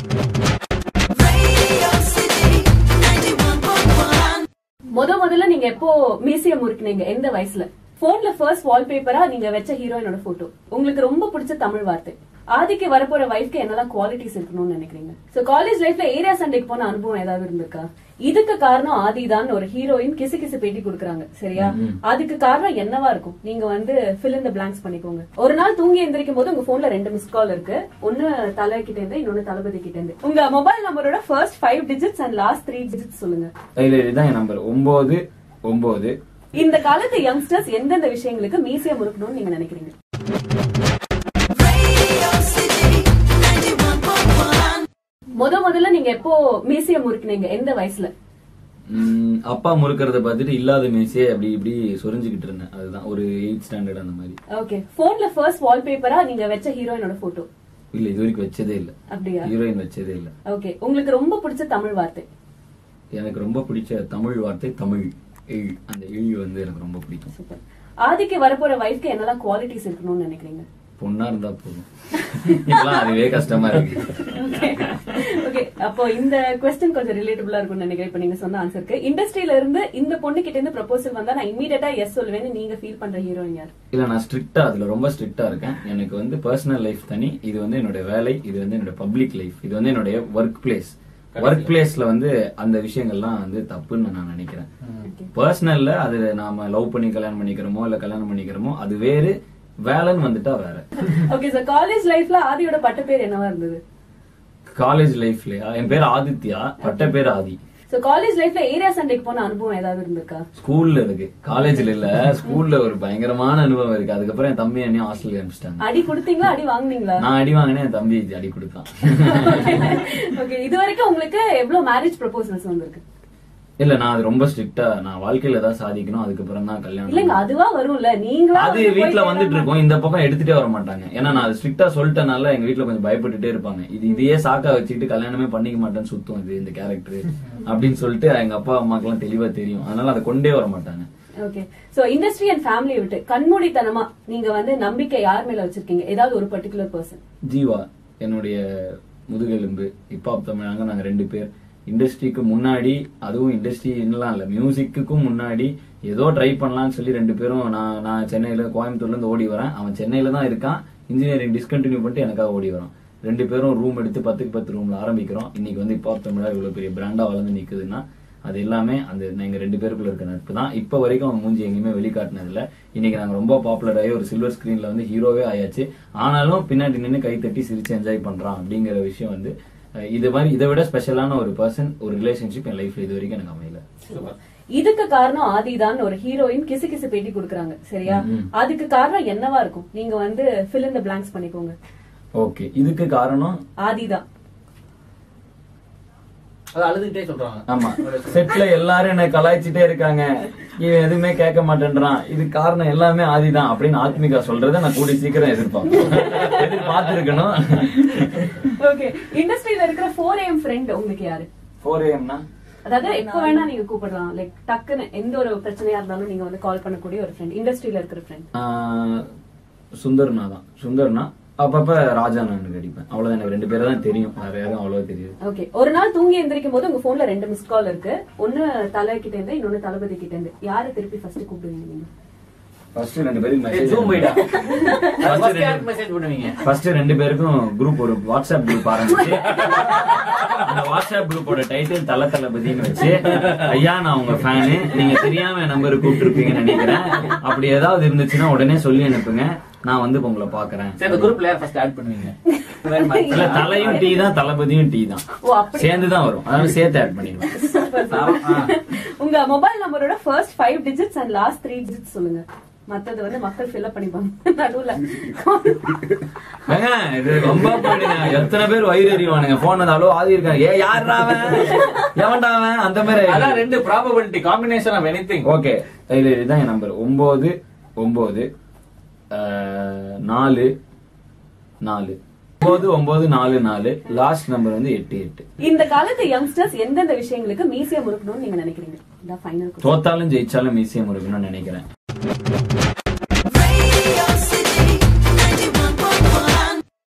முத முதல்ல நீங்க எப்போ மியூசியம் முறுக்குனீங்க எந்த வயசுல போன்ல ஃபர்ஸ்ட் வால்பேப்பரா நீங்க வச்ச ஹீரோயினோட போட்டோ உங்களுக்கு ரொம்ப பிடிச்ச தமிழ் வார்த்தை ஆதிக்கு வரப்போற வைஃப்க்கு என்னெல்லாம் குவாலிட்டிஸ் இருக்கணும்னு நினைக்கிறீங்க சோ காலேஜ் லைஃப்ல ஏரியா சண்டைக்கு போன அனுபவம் ஏதாவது இருந்திருக்கா இதுக்கு காரணம் ஆதிதான் ஒரு ஹீரோயின் கிசு கிசு பேட்டி கொடுக்குறாங்க சரியா அதுக்கு காரணம் என்னவா இருக்கும் நீங்க வந்து fill in the blanks பண்ணிக்கோங்க ஒரு நாள் தூங்கி எந்திரிக்கும் போது உங்க போன்ல ரெண்டு மிஸ் கால் இருக்கு ஒன்னு தலை கிட்ட இருந்து இன்னொன்னு தளபதி கிட்ட இருந்து உங்க மொபைல் நம்பரோட first five digits and last three digits சொல்லுங்க இல்ல இதுதான் என் நம்பர் ஒன்பது ஒன்பது இந்த காலத்து யங்ஸ்டர்ஸ் எந்தெந்த விஷயங்களுக்கு மீசியம் முறுக்கணும்னு நீங்க நினைக்கிறீங்க முத முதல்ல நீங்க எப்போ மீசியம் முறுக்குனீங்க எந்த வயசுல ம், அப்பா முறுக்கறத பார்த்துட்டு இல்லாத மேசே அப்படி இப்படி சொரிஞ்சுக்கிட்டு இருந்தேன் அதுதான் ஒரு எயிட் ஸ்டாண்டர்ட் அந்த மாதிரி ஓகே போன்ல ஃபர்ஸ்ட் வால்பேப்பரா நீங்க வச்ச ஹீரோயினோட போட்டோ இல்ல இது வரைக்கும் வச்சதே இல்ல அப்படியா ஹீரோயின் வச்சதே இல்ல ஓகே உங்களுக்கு ரொம்ப பிடிச்ச தமிழ் வார்த்தை எனக்கு ரொம்ப பிடிச்ச தமிழ் வார்த்தை தமிழ் இழ் அந்த இழ் வந்து எனக்கு ரொம்ப பிடிக்கும் சூப்பர் ஆதிக்கு வரப்போற வைஃப்க்கு என்னெல்லாம் குவாலிட்டிஸ் இருக்கணும்னு நினைக்கிறீங்க பொண்ணா இருந்தா போதும் இப்பெல்லாம் அதுவே கஷ்டமா இருக்கு ஓகே அப்போ இந்த கொஸ்டின் கொஞ்சம் ரிலேட்டபிளா இருக்கும்னு நினைக்கிறேன் இப்ப நீங்க சொன்ன ஆன்சருக்கு இண்டஸ்ட்ரியில இருந்து இந்த பொண்ணு கிட்ட இருந்து ப்ரொபோசல் வந்தா நான் இமீடியட்டா எஸ் சொல்லுவேன்னு நீங்க ஃபீல் பண்ற ஹீரோயின் யார் இல்ல நான் ஸ்ட்ரிக்டா அதுல ரொம்ப ஸ்ட்ரிக்டா இருக்கேன் எனக்கு வந்து பர்சனல் லைஃப் தனி இது வந்து என்னோட வேலை இது வந்து என்னோட பப்ளிக் லைஃப் இது வந்து என்னுடைய ஒர்க் பிளேஸ் ஒர்க் பிளேஸ்ல வந்து அந்த விஷயங்கள்லாம் வந்து தப்புன்னு நான் நினைக்கிறேன் பர்சனல்ல அது நாம லவ் பண்ணி கல்யாணம் பண்ணிக்கிறோமோ இல்ல கல்யாணம் பண்ணிக்கிறோமோ அது வேறு வேலைன்னு வந்துட்டா வேற ஓகே சார் காலேஜ் லைஃப்ல ஆதியோட பட்ட பேர் என்னவா இருந்தது காலேஜ் லைஃப்லயா என் பேர் ஆதித்யா பட்ட பேர் ஆதி சோ காலேஜ் லைஃப்ல ஏரியா சண்டைக்கு போன அனுபவம் ஏதாவது இருந்திருக்கா ஸ்கூல்ல இருக்கு காலேஜ்ல இல்ல ஸ்கூல்ல ஒரு பயங்கரமான அனுபவம் இருக்கு அதுக்கப்புறம் என் தம்பி என்னையும் ஹாஸ்டலுக்கு அனுப்பிச்சிட்டாங்க அடி கொடுத்தீங்களா அடி வாங்குனீங்களா நான் அடி வாங்கினேன் என் தம்பி அடி கொடுத்தான் ஓகே இது வரைக்கும் உங்களுக்கு எவ்வளவு மேரேஜ் ப்ரொபோசல்ஸ் வந்திருக்கு இல்ல நான் அது ரொம்ப ஸ்ட்ரிக்டா நான் வாழ்க்கையில ஏதாவது சாதிக்கணும் அதுக்கப்புறம் தான் கல்யாணம் இல்லங்க அதுவா வரும்ல நீங்களா அது வந்து போய் வீட்ல வந்துட்டு கேட்டாம- இருக்கும் இந்த பக்கம் எடுத்துட்டே வர மாட்டாங்க ஏன்னா நான் அது ஸ்ட்ரிக்டா சொல்லிட்டனால எங்க வீட்ல கொஞ்சம் பயப்பட்டுட்டே இருப்பாங்க இது இதையே சாக்கா வச்சுக்கிட்டு கல்யாணமே பண்ணிக்க மாட்டேன்னு சுத்தம் இது இந்த கேரக்டர் அப்படின்னு சொல்லிட்டு எங்க அப்பா அம்மாக்கு எல்லாம் தெளிவா தெரியும் அதனால அதை கொண்டே வர மாட்டாங்க ஓகே சோ இண்டஸ்ட்ரி அண்ட் ஃபேமிலியை விட்டு கண்மூடித்தனமா நீங்க வந்து நம்பிக்கை யார் மேல வச்சிருக்கீங்க ஏதாவது ஒரு பர்டிகுலர் பர்சன் ஜீவா என்னுடைய முதுகெலும்பு ஹிப்ஹாப் தமிழாங்க நாங்க ரெண்டு பேர் இண்டஸ்ட்ரிக்கு முன்னாடி அதுவும் இண்டஸ்ட்ரிலாம் இல்ல மியூசிக்குக்கும் முன்னாடி ஏதோ ட்ரை பண்ணலாம்னு சொல்லி ரெண்டு பேரும் நான் நான் சென்னையில கோயம்புத்தூர்ல இருந்து ஓடி வரேன் அவன் சென்னையில தான் இருக்கான் இன்ஜினியரிங் டிஸ்கண்டினியூ பண்ணிட்டு எனக்காக ஓடி வரான் ரெண்டு பேரும் ரூம் எடுத்து பத்துக்கு பத்து ரூம்ல ஆரம்பிக்கிறோம் இன்னைக்கு வந்து ஹிப்ஹாப் தமிழா இவ்வளவு பெரிய பிராண்டா வளர்ந்து நிக்குதுன்னா அது எல்லாமே அந்த எங்க ரெண்டு பேருக்குள்ள இருக்க நட்பு தான் இப்ப வரைக்கும் அவன் மூஞ்சி எங்கேயுமே வெளிக்காட்டினது இல்ல இன்னைக்கு நாங்க ரொம்ப பாப்புலர் ஆகி ஒரு சில்வர் ஸ்கிரீன்ல வந்து ஹீரோவே ஆயாச்சு ஆனாலும் பின்னாடி நின்று கை தட்டி சிரிச்சு என்ஜாய் பண்றான் அப்படிங்கிற விஷயம் வந்து அஹ், இது மாதிரி இதை விட ஸ்பெஷலான ஒரு பர்சன் ஒரு ரிலேஷன்ஷிப் என் லைஃப்ல இது வரைக்கும் எனக்கு அமையல இதுக்கு காரணம் ஆதிதான் ஒரு ஹீரோயின் கிசு கிசு பேட்டி கொடுக்குறாங்க சரியா அதுக்கு காரணம் என்னவா இருக்கும் நீங்க வந்து fill in the blanks பண்ணிக்கோங்க ஓகே இதுக்கு காரணம் ஆதிதான் அது அழுதுகிட்டே சொல்றாங்க ஆமா செட்ல எல்லாரும் என்ன கலாய்ச்சிட்டே இருக்காங்க இவன் எதுவுமே கேட்க மாட்டேன்றான் இது காரணம் எல்லாமே ஆதிதான் அப்படின்னு ஆத்மிகா சொல்றத நான் கூடி சீக்கிரம் எதிர்பார்ப்பேன் எதிர்பார்த்திருக்கணும் ஓகே இண்டஸ்ட்ரியில இருக்கிற ஃபோர் ஏஎம் ஃப்ரெண்ட் உங்களுக்கு யாரு ஃபோர் ஏஎம்னா அதாவது எப்ப வேணா நீங்க கூப்பிடலாம் லைக் டக்குன்னு எந்த ஒரு பிரச்சனையா இருந்தாலும் நீங்க வந்து கால் பண்ணக்கூடிய ஒரு ஃப்ரெண்ட் இண்டஸ்ட்ரியில இருக்கிற ஃப்ரெண்ட் சுந்தர்னா தான் சுந்தர்னா அப்பப்ப ராஜா நான் அடிப்பேன் அவ்வளவுதான் எனக்கு ரெண்டு பேரை தான் தெரியும் வேற யாரும் அவ்வளவா தெரியாது ஓகே ஒரு நாள் தூங்கி எந்திரிக்கும் போது உங்க போன்ல ரெண்டு மிஸ் கால் இருக்கு ஒன்னு தலை கிட்ட இருந்து இன்னொன்னு தளபதி கிட்ட இருந்து யாரு திருப்பி ஃபர்ஸ்ட் கூப்பிடுவீங்க நீங்க ஃபர்ஸ்ட் ரெண்டு பேருக்கு ஏய், zoom போயிடா. மெசேஜ் First யாருக்கு மெசேஜ் பண்ணுவீங்க ஃபர்ஸ்ட் ரெண்டு பேருக்கும் குரூப் ஒரு வாட்ஸ்அப் குரூப் ஆரம்பிச்சு அந்த வாட்ஸ்அப் குரூப்போட டைட்டில் தல தளபதின்னு வச்சு ஐயா நான் உங்க ஃபேனு நீங்க தெரியாம என் நம்பர் கூப்பிட்டுருப்பீங்கன்னு நினைக்கிறேன் அப்படி ஏதாவது இருந்துச்சுன்னா உடனே சொல்லி அனுப்புங்க நான் வந்து இப்ப உங்களை பாக்குறேன் சரி இந்த குரூப்ல யார் ஃபர்ஸ்ட் ஆட் பண்ணுவீங்க இல்ல தலையும் டீ தான் தளபதியும் டீ தான் ஓ அப்படி சேர்ந்து தான் வரும் அதாவது சேர்த்து ஆட் பண்ணிடுவேன் Super, super. உங்க மொபைல் நம்பரோட first five digits and last three digits சொல்லுங்க மத்தது வந்து மக்கள் ஃபில் பண்ணிப்பாங்க நடுவுல ஏங்க, இது ரொம்ப போயிடுங்க எத்தனை பேர் வயிறு எறிவானுங்க போன் வந்து அவ்வளோ ஆதி இருக்காங்க ஏ யாரா அவன் எவன்டா அவன் அந்த மாதிரி அதான் ரெண்டு probability combination of anything okay இது இதுதான் என் நம்பர் ஒன்பது ஒன்பது அஹ், நாலு நாலு ஒன்பது ஒன்பது நாலு நாலு லாஸ்ட் நம்பர் வந்து எட்டு எட்டு இந்த காலத்து யங்ஸ்டர்ஸ் எந்தெந்த விஷயங்களுக்கு மீசியம் இருக்கணும்னு நீங்க நினைக்கிறீங்க இதான் ஃபைனல் தோத்தாலும் ஜெயிச்சாலும் மியூசியம் இருக்கணும்னு நினைக்கிறேன்